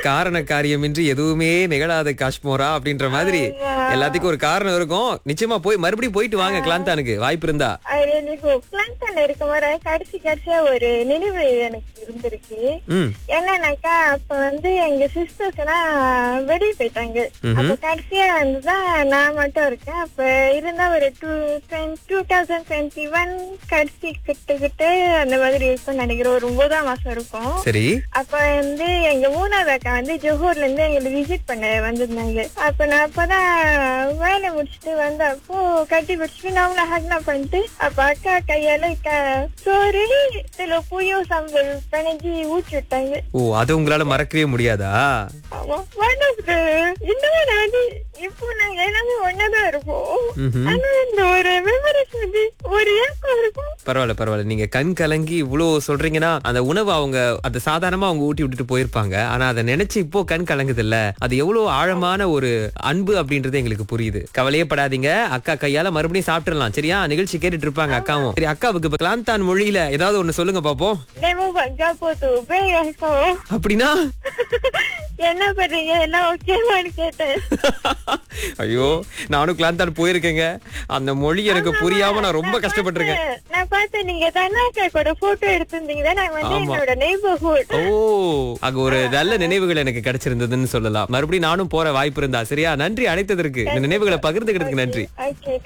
காரண காரியமின்றி எதுவுமே நிகழாத காஷ்மோரா அப்படின்ற மாதிரி எல்லாத்துக்கும் ஒரு காரணம் இருக்கும் நிச்சயமா போய் மறுபடியும் போயிட்டு வாங்க கிளாந்தானுக்கு வாய்ப்பு இருந்தா அது எனக்கு பிளான்டன் இருக்கும் போது கடைசி கடைசியா ஒரு நினைவு எனக்கு இருந்திருக்கு ம் என்னன்னாக்கா அப்ப வந்து எங்க சிஸ்டர்ஸ் எல்லாம் வெளியே போயிட்டாங்க அப்ப கடைசியா வந்துதான் நான் மட்டும் இருக்கேன் அப்ப இருந்தா ஒரு two two thousand twenty one கடைசி கிட்ட கிட்ட அந்த மாதிரி இருக்கும்னு நினைக்கிறேன் ஒரு ஒன்பதாம் மாசம் இருக்கும் சரி அப்ப வந்து எங்க மூணாவது அக்கா வந்து ஜோஹூர்ல இருந்து எங்களை விசிட் பண்ண வந்திருந்தாங்க அப்ப நான் அப்பதான் வேலை முடிச்சுட்டு வந்தப்போ கட்டி பிடிச்சிட்டு நாமளும் ஹக்னா பண்ணிட்டு அப்ப அக்கா கையால க- சோறு இதுல புயும் சம்பல் பிணைஞ்சி ஊற்றி விட்டாங்க ஓ அது உங்களால மறக்கவே முடியாதா ஆமா. one of the- இன்னும் நான் இப்போ நாங்க எல்லாமே ஒன்னாதான் இருப்போம் ம்ஹும். ஆனா இந்த ஒரு மெமரிஸ் வந்து ஒரு ஏக்கம் இருக்கும் பரவாயில்ல பரவாயில்ல நீங்க கண் கலங்கி இவ்வளவு சொல்றீங்கன்னா அந்த உணவு அவங்க அதை சாதாரணமா அவங்க ஊட்டி விட்டுட்டு போயிருப்பாங்க ஆனா அதை நினைச்சு இப்போ கண் கலங்குது இல்ல அது எவ்வளவு ஆழமான ஒரு அன்பு அப்படின்றது எங்களுக்கு புரியுது கவலையே படாதீங்க அக்கா கையால மறுபடியும் சாப்பிட்டுறலாம் சரியா நிகழ்ச்சி கேட்டுட்டு இருப்பாங்க அக்காவும் சரி அக்காவுக்கு இப்ப கிளாந்தான் மொழியில ஏதாவது ஒண்ணு சொல்லுங்க பாப்போம் டெமோ பக்கா போத்து உபயோகம் அப்படின்னா என்ன பண்றீங்க எல்லாம் ஓகேவான்னு கேட்டேன் ஐயோ நானும் கிளாந்தான் போயிருக்கேங்க அந்த மொழி எனக்கு புரியாம நான் ரொம்ப கஷ்டப்பட்டிருக்கேன் நான் பார்த்தேன் நீங்க தனாக்கா கூட போட்டோ எடுத்திருந்தீங்க நாங்க வந்து ஆமா. என்னோட நெய்பர்ஹுட் ஓ அங்க ஒரு நல்ல நினைவுகள் எனக்கு கிடைச்சிருந்ததுன்னு சொல்லலாம் மறுபடியும் நானும் போற வாய்ப்பு இருந்தா சரியா நன்றி அழைத்ததற்கு இந்த நினைவுகளை பகிர்ந்துக்கிறதுக்கு நன்றி ஓகே